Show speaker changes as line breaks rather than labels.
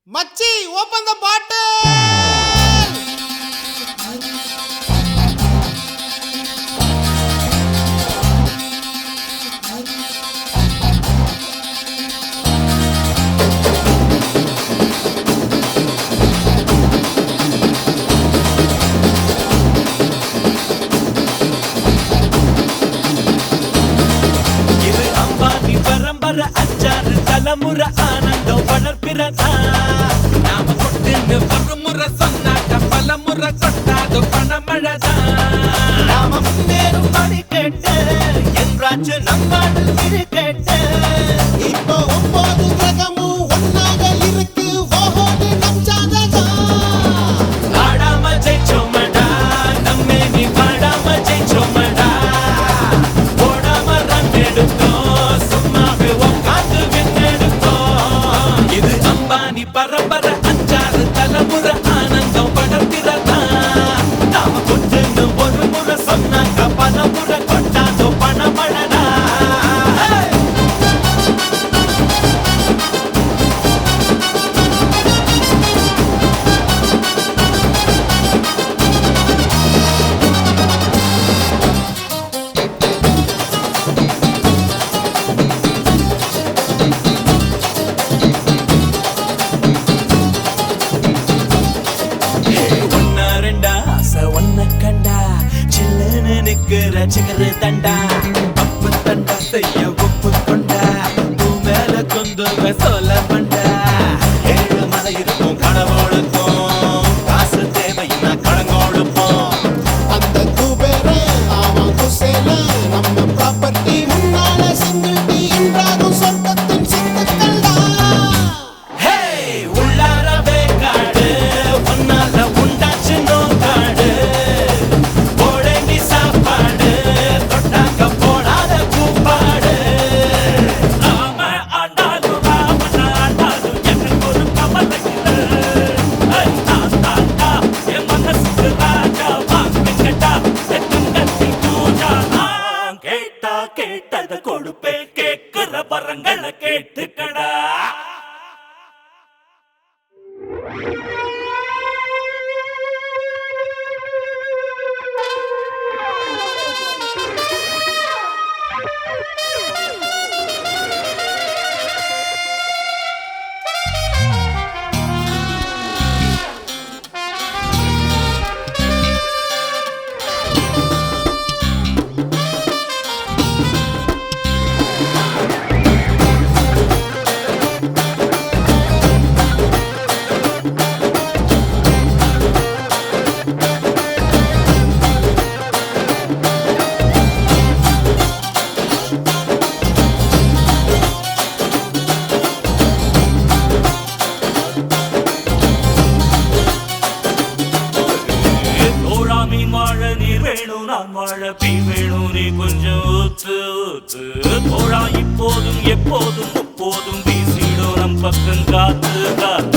மச்சி open the பாட்டில்
இது அம்பானி பரம்பரை அச்சாறு தலைமுறை ஆனந்தம் வளர்ப்பிறதா நாம கொட்டுன்னு ஒரு முறை சொன்னாக்க பல முறை கொட்டாது பணமழதா நாம முன்னேறும் படி கேட்டு என்றாச்சு நம்மாடு இரு கேட்டு
இப்போ ஒன்பது கிரகமும் ஒன்னாக இருக்கு ஓஹோன்னு நம் ஜாதகம்
ஆடாம ஜெயிச்சோமடா நம்மே நீ பாடாம ஜெயிச்சோமடா ஓடாம ரன் எடுத்தோம் சும்மாவே உட்காந்து விண்ணெடுத்தோம் இது அம்பானி பரம்பரை அஞ்சாறு தலைமுறை ஆனந்தம் படர்கிறதா நாம கொண்டு ஒரு முறை சொன்னாக்க பல முறை கொண்டாதோ பணமழடா Hey! ஒன்னா ரெண்டா ஆசை ஒன்ன கண்டா சில்லுன்னு நிக்கிற சிகரு தண்டா அப்பு தண்டா செய்ய ஒப்பு கொண்டா பூ மேல கொந்து சொல்ல பண்டா ஏழு மலை இருக்கும் கடவுளுக்கும் காசு தேவைன்னா கடங்கோடுப்போம்
அந்த குபேரே அவன் குசேல நம்ம ப்ராப்பர்ட்டி முன்னால சிங்கிள் டீ என்றாலும் சொர்க்கத்தின் சித்துக்கள்
ஹே உள்ளாரவே காடு ஒன்னால உண்டாச்சு நோக்காடு போடங்கி சாப்பாடு தொட்டாக்க போடாத கூப்பாடு ராம ஆண்டாலும் ராமன் ஆண்டாலும் எனக்கு ஒரு கவலை இல்லை ஐ, நான் தாண்டா, என் மனசுக்கு ராஜா வாங்கிக்கட்டா என் துங்கத்தில் பூஜா நான் கேட்டா கேட்டதை கொடுப்பேன் கேட்கிற வரங்களை கேட்டுக்கடா தோழா மீன் வாழ நீர் வேணும் நான் வாழ பீ வேணும் நீ கொஞ்சம் ஊத்து ஊத்து தோழா இப்போதும் எப்போதும் முப்போதும் வீசிடும் நம் பக்கம் காத்து காத்து